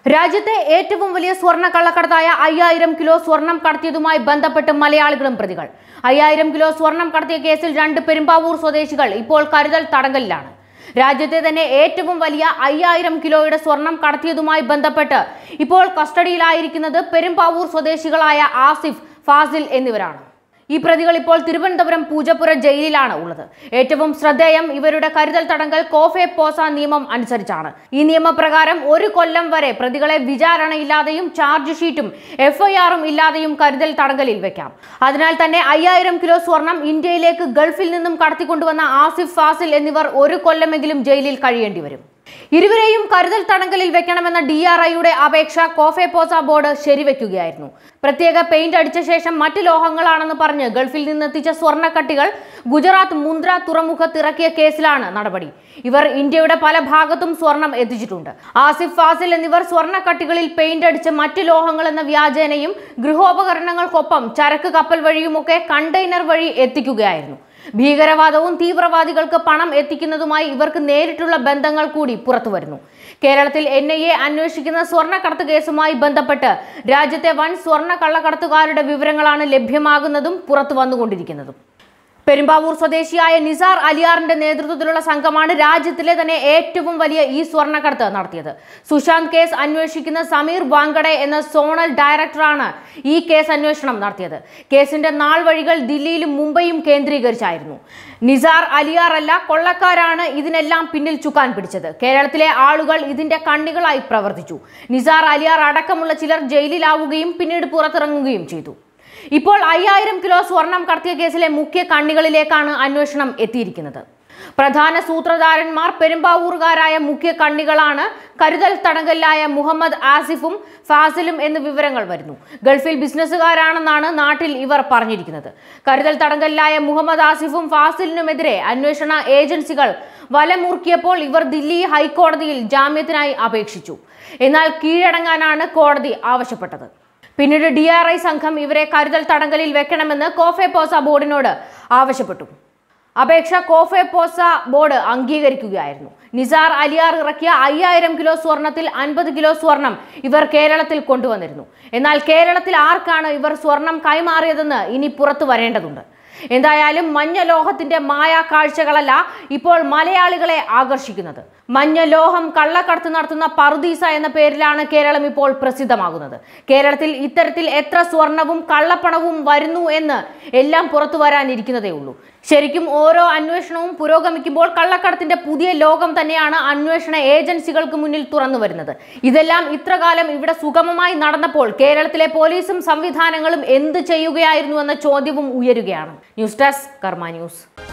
രാജ്യത്തെ ഏറ്റവും വലിയ സ്വർണ്ണ കള്ളക്കടത്തായ അയ്യായിരം കിലോ സ്വർണം കടത്തിയതുമായി ബന്ധപ്പെട്ട് മലയാളികളും പ്രതികൾ അയ്യായിരം കിലോ സ്വർണം കടത്തിയ കേസിൽ രണ്ട് പെരുമ്പാവൂർ സ്വദേശികൾ ഇപ്പോൾ കരുതൽ തടങ്കലിലാണ് രാജ്യത്തെ തന്നെ ഏറ്റവും വലിയ അയ്യായിരം കിലോയുടെ സ്വർണം കടത്തിയതുമായി ബന്ധപ്പെട്ട് ഇപ്പോൾ കസ്റ്റഡിയിലായിരിക്കുന്നത് പെരുമ്പാവൂർ സ്വദേശികളായ ആസിഫ് ഫാസിൽ എന്നിവരാണ് ഈ പ്രതികൾ ഇപ്പോൾ തിരുവനന്തപുരം പൂജപ്പുര ജയിലിലാണ് ഉള്ളത് ഏറ്റവും ശ്രദ്ധേയം ഇവരുടെ കരുതൽ തടങ്കൽ കോഫെ പോസ നിയമം അനുസരിച്ചാണ് ഈ നിയമപ്രകാരം ഒരു കൊല്ലം വരെ പ്രതികളെ വിചാരണയില്ലാതെയും ചാർജ് ഷീറ്റും എഫ്ഐആറും ഇല്ലാതെയും കരുതൽ തടങ്കലിൽ വെക്കാം അതിനാൽ തന്നെ അയ്യായിരം കിലോ സ്വർണം ഇന്ത്യയിലേക്ക് ഗൾഫിൽ നിന്നും കടത്തിക്കൊണ്ടുവന്ന ആസിഫ് ഫാസിൽ എന്നിവർ ഒരു കൊല്ലമെങ്കിലും ജയിലിൽ കഴിയേണ്ടി വരും ഇരുവരെയും കരുതൽ തടങ്കലിൽ വെക്കണമെന്ന ഡി ആർ ഐയുടെ അപേക്ഷ കോഫെ പോസ ബോർഡ് ശരിവെക്കുകയായിരുന്നു പ്രത്യേക പെയിന്റ് അടിച്ച ശേഷം മറ്റ് ലോഹങ്ങളാണെന്ന് പറഞ്ഞ് ഗൾഫിൽ നിന്നെത്തിച്ച സ്വർണ്ണക്കട്ടികൾ ഗുജറാത്ത് മുന്ദ്ര തുറമുഖത്ത് ഇറക്കിയ കേസിലാണ് നടപടി ഇവർ ഇന്ത്യയുടെ പല ഭാഗത്തും സ്വർണം എത്തിച്ചിട്ടുണ്ട് ആസിഫ് ഫാസിൽ എന്നിവർ സ്വർണ്ണക്കട്ടികളിൽ പെയിന്റ് അടിച്ച് മറ്റ് ലോഹങ്ങൾ എന്ന വ്യാജേനയും ഗൃഹോപകരണങ്ങൾക്കൊപ്പം ചരക്ക് കപ്പൽ വഴിയുമൊക്കെ കണ്ടെയ്നർ വഴി എത്തിക്കുകയായിരുന്നു ഭീകരവാദവും തീവ്രവാദികൾക്ക് പണം എത്തിക്കുന്നതുമായി ഇവർക്ക് നേരിട്ടുള്ള ബന്ധങ്ങൾ കൂടി പുറത്തു വരുന്നു കേരളത്തിൽ എൻ ഐ എ അന്വേഷിക്കുന്ന സ്വർണ്ണക്കടത്ത് കേസുമായി ബന്ധപ്പെട്ട് രാജ്യത്തെ വൻ സ്വർണ്ണ കള്ളക്കടത്തുകാരുടെ വിവരങ്ങളാണ് ലഭ്യമാകുന്നതും പുറത്തു വന്നുകൊണ്ടിരിക്കുന്നതും പെരുമ്പാവൂർ സ്വദേശിയായ നിസാർ അലിയാറിന്റെ നേതൃത്വത്തിലുള്ള സംഘമാണ് രാജ്യത്തിലെ തന്നെ ഏറ്റവും വലിയ ഈ സ്വർണ്ണക്കടത്ത് നടത്തിയത് സുശാന്ത് കേസ് അന്വേഷിക്കുന്ന സമീർ വാങ്കഡെ എന്ന സോണൽ ഡയറക്ടറാണ് ഈ കേസ് അന്വേഷണം നടത്തിയത് കേസിന്റെ നാൾ വഴികൾ ദില്ലിയിലും മുംബൈയും കേന്ദ്രീകരിച്ചായിരുന്നു നിസാർ അലിയാർ അല്ല കൊള്ളക്കാരാണ് ഇതിനെല്ലാം പിന്നിൽ ചുക്കാൻ പിടിച്ചത് കേരളത്തിലെ ആളുകൾ ഇതിന്റെ കണ്ണികളായി പ്രവർത്തിച്ചു നിസാർ അലിയാർ അടക്കമുള്ള ചിലർ ജയിലിലാവുകയും പിന്നീട് പുറത്തിറങ്ങുകയും ചെയ്തു ഇപ്പോൾ അയ്യായിരം കിലോ സ്വർണം കടത്തിയ കേസിലെ മുഖ്യ കണ്ണികളിലേക്കാണ് അന്വേഷണം എത്തിയിരിക്കുന്നത് പ്രധാന സൂത്രധാരന്മാർ പെരുമ്പാവൂറുകാരായ മുഖ്യ കണ്ണികളാണ് കരുതൽ തടങ്കലിലായ മുഹമ്മദ് ആസിഫും ഫാസിലും എന്ന് വിവരങ്ങൾ വരുന്നു ഗൾഫിൽ ബിസിനസ്സുകാരാണെന്നാണ് നാട്ടിൽ ഇവർ പറഞ്ഞിരിക്കുന്നത് കരുതൽ തടങ്കലിലായ മുഹമ്മദ് ആസിഫും ഫാസിലിനുമെതിരെ അന്വേഷണ ഏജൻസികൾ വലമുറുക്കിയപ്പോൾ ഇവർ ദില്ലി ഹൈക്കോടതിയിൽ ജാമ്യത്തിനായി അപേക്ഷിച്ചു എന്നാൽ കീഴടങ്ങാനാണ് കോടതി ആവശ്യപ്പെട്ടത് പിന്നീട് ഡി ആർ ഐ സംഘം ഇവരെ കരുതൽ തടങ്കലിൽ വെക്കണമെന്ന് കോഫെ പോസ ബോർഡിനോട് ആവശ്യപ്പെട്ടു അപേക്ഷ കോഫെ പോസ ബോർഡ് അംഗീകരിക്കുകയായിരുന്നു നിസാർ അലിയാർ ഇറക്കിയ അയ്യായിരം കിലോ സ്വർണത്തിൽ അൻപത് കിലോ സ്വർണം ഇവർ കേരളത്തിൽ കൊണ്ടുവന്നിരുന്നു എന്നാൽ കേരളത്തിൽ ആർക്കാണ് ഇവർ സ്വർണം കൈമാറിയതെന്ന് ഇനി പുറത്തു വരേണ്ടതുണ്ട് എന്തായാലും മഞ്ഞ ലോഹത്തിന്റെ മായാ കാഴ്ചകളല്ല ഇപ്പോൾ മലയാളികളെ ആകർഷിക്കുന്നത് മഞ്ഞ ലോഹം കള്ളക്കടത്ത് നടത്തുന്ന പറുദീസ എന്ന പേരിലാണ് കേരളം ഇപ്പോൾ പ്രസിദ്ധമാകുന്നത് കേരളത്തിൽ ഇത്തരത്തിൽ എത്ര സ്വർണവും കള്ളപ്പണവും വരുന്നു എന്ന് എല്ലാം പുറത്തു വരാനിരിക്കുന്നതേ ഉള്ളൂ ശരിക്കും ഓരോ അന്വേഷണവും പുരോഗമിക്കുമ്പോൾ കള്ളക്കടത്തിന്റെ പുതിയ ലോകം തന്നെയാണ് അന്വേഷണ ഏജൻസികൾക്ക് മുന്നിൽ തുറന്നു വരുന്നത് ഇതെല്ലാം ഇത്രകാലം ഇവിടെ സുഗമമായി നടന്നപ്പോൾ കേരളത്തിലെ പോലീസും സംവിധാനങ്ങളും എന്ത് ചെയ്യുകയായിരുന്നു എന്ന ചോദ്യവും ഉയരുകയാണ് ന്യൂസ് ഡെസ്ക് കർമ്മ ന്യൂസ്